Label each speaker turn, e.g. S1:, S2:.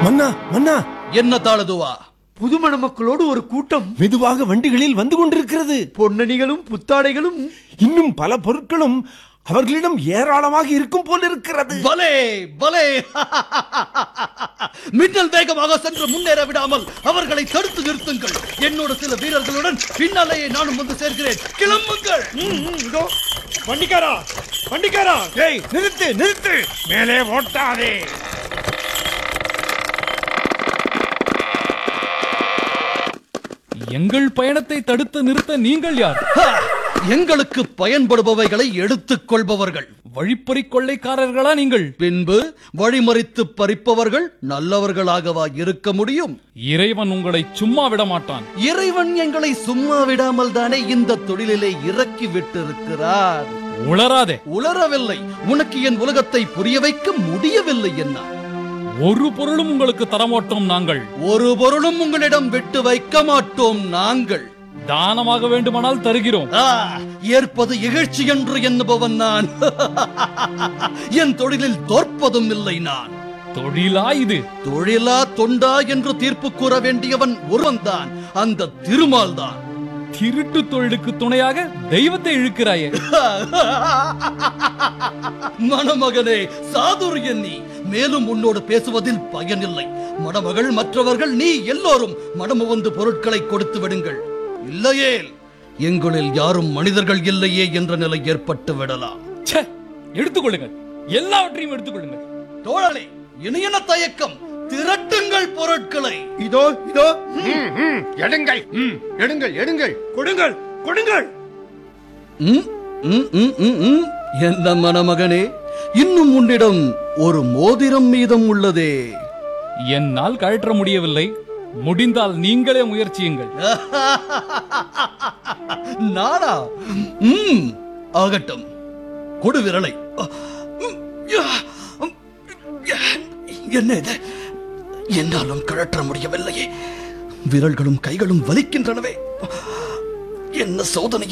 S1: மன்னா மன்னா
S2: என்ன தாளதுவா
S3: புதுமண மக்களோடு ஒரு கூட்டம்
S1: மெதுவாக வண்டிகளில் வந்து கொண்டிருக்கிறது
S3: பொன்னணிகளும் புத்தாடைகளும்
S1: இன்னும் பல பொருட்களும் அவர்களிடம் ஏராளமாக இருக்கும் போல் இருக்கிறது
S2: பலே பலே மின்னல் வேகமாக சென்று முன்னேற விடாமல் அவர்களை தடுத்து நிறுத்துங்கள் என்னோட சில வீரர்களுடன் பின்னாலேயே நானும் வந்து சேர்க்கிறேன் கிளம்புங்கள்
S4: இதோ வண்டிக்காரா வண்டிக்காரா
S1: ஏய் நிறுத்து நிறுத்து
S4: மேலே ஓட்டாதே
S5: எங்கள் பயணத்தை தடுத்து நிறுத்த நீங்கள் யார்
S2: ஹா! எங்களுக்கு பயன்படுபவைகளை எடுத்துக் கொள்பவர்கள்
S5: வழிப்பறி கொள்ளைக்காரர்களா நீங்கள்
S2: பின்பு வழிமறித்து பறிப்பவர்கள் நல்லவர்களாகவா இருக்க முடியும்
S5: இறைவன் உங்களை சும்மா விட மாட்டான்
S2: இறைவன் எங்களை சும்மா விடாமல் தானே இந்த தொழிலிலே இறக்கி விட்டிருக்கிறார்
S5: உளராதே
S2: உளரவில்லை உனக்கு என் உலகத்தை புரிய வைக்க முடியவில்லை என்ன
S5: ஒரு பொருளும் உங்களுக்கு தரமாட்டோம் நாங்கள்
S2: ஒரு பொருளும் உங்களிடம் விட்டு வைக்க மாட்டோம் நாங்கள்
S5: தானமாக வேண்டுமானால் தருகிறோம்
S2: ஆ, ஏற்பது இகழ்ச்சி என்று எண்ணுபவன் நான் என் தொழிலில் தோற்பதும் இல்லை நான்
S5: தொழிலா இது
S2: தொழிலா தொண்டா என்று தீர்ப்பு கூற வேண்டியவன் ஒருவன்தான் அந்த திருமால் தான்
S5: திருட்டு தொழிலுக்கு துணையாக தெய்வத்தை இழுக்கிறாயே
S2: மணமகனே சாதுரியன் நீ மேலும் உன்னோடு பேசுவதில் பயனில்லை மணமகள் மற்றவர்கள் நீ எல்லோரும் மணமுவந்து பொருட்களை கொடுத்து விடுங்கள் இல்லையேல் எங்களில் யாரும் மனிதர்கள் இல்லையே என்ற நிலை ஏற்பட்டு விடலாம்
S5: ச்சே எடுத்துக்கொள்ளுங்கள் எல்லாவற்றையும் எடுத்துக்கொள்ளுங்கள்
S2: தோழலே இனி என்ன தயக்கம் திரட்டுங்கள் பொருட்களை
S3: இதோ இதோ
S4: ம், ம், எடுங்கள் ம், எடுங்கள் எடுங்கள் கொடுங்கள் கொடுங்கள்
S2: ம், ம், ம், ம், ம். என்ன மணமகனே இன்னும் உன்னிடம் ஒரு மோதிரம் மீதம் உள்ளதே
S5: என்னால் கழற்ற முடியவில்லை முடிந்தால் நீங்களே முயற்சியுங்கள்
S2: நானா ம் ஆகட்டும் கொடு விரலை என்ன இது என்னாலும் கழற்ற முடியவில்லையே விரல்களும் கைகளும் வலிக்கின்றனவே என்ன சோதனை